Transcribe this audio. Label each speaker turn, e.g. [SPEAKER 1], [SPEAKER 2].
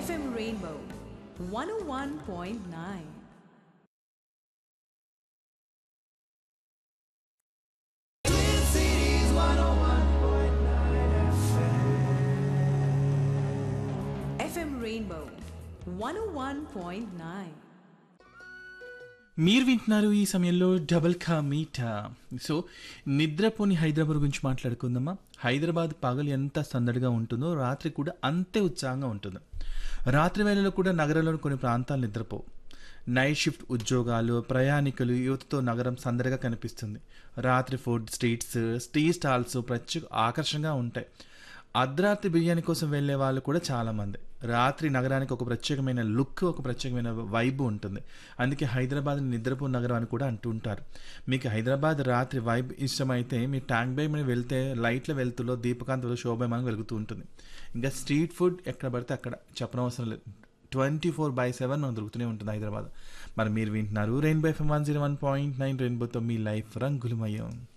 [SPEAKER 1] FM Rainbow 101.9. FM Rainbow 101.9.
[SPEAKER 2] మీరు వింటున్నారు ఈ సమయంలో డబల్ కా మీటా సో నిద్రపోని హైదరాబాద్ గురించి మాట్లాడుకుందామా హైదరాబాద్ పగలు ఎంత సందడిగా ఉంటుందో రాత్రి కూడా అంతే ఉత్సాహంగా ఉంటుంది రాత్రి వేళలో కూడా నగరంలోని కొన్ని ప్రాంతాలు నిద్రపోవు నైట్ షిఫ్ట్ ఉద్యోగాలు ప్రయాణికులు యువతతో నగరం సందడిగా కనిపిస్తుంది రాత్రి ఫుడ్ స్ట్రీట్స్ టీ స్టాల్స్ ప్రత్యేక ఆకర్షణగా ఉంటాయి అర్ధరాత్రి బిర్యానీ కోసం వెళ్ళే వాళ్ళు కూడా చాలామంది రాత్రి నగరానికి ఒక ప్రత్యేకమైన లుక్ ఒక ప్రత్యేకమైన వైబ్ ఉంటుంది అందుకే హైదరాబాద్ నిద్రపో నగరం అని కూడా అంటూ ఉంటారు మీకు హైదరాబాద్ రాత్రి వైబ్ ఇష్టమైతే మీ ట్యాంక్ బై మీద వెళ్తే లైట్ల వెళ్తులో దీపకాంతలో శోభమానం వెలుగుతూ ఉంటుంది ఇంకా స్ట్రీట్ ఫుడ్ ఎక్కడ పడితే అక్కడ చెప్పనవసరం లేదు ట్వంటీ ఫోర్ బై సెవెన్ మనకు దొరుకుతూనే ఉంటుంది హైదరాబాద్ మరి మీరు వింటున్నారు Rainbow FM one zero one point nine రెయిన్బోతో మీ లైఫ్ రంగులమయం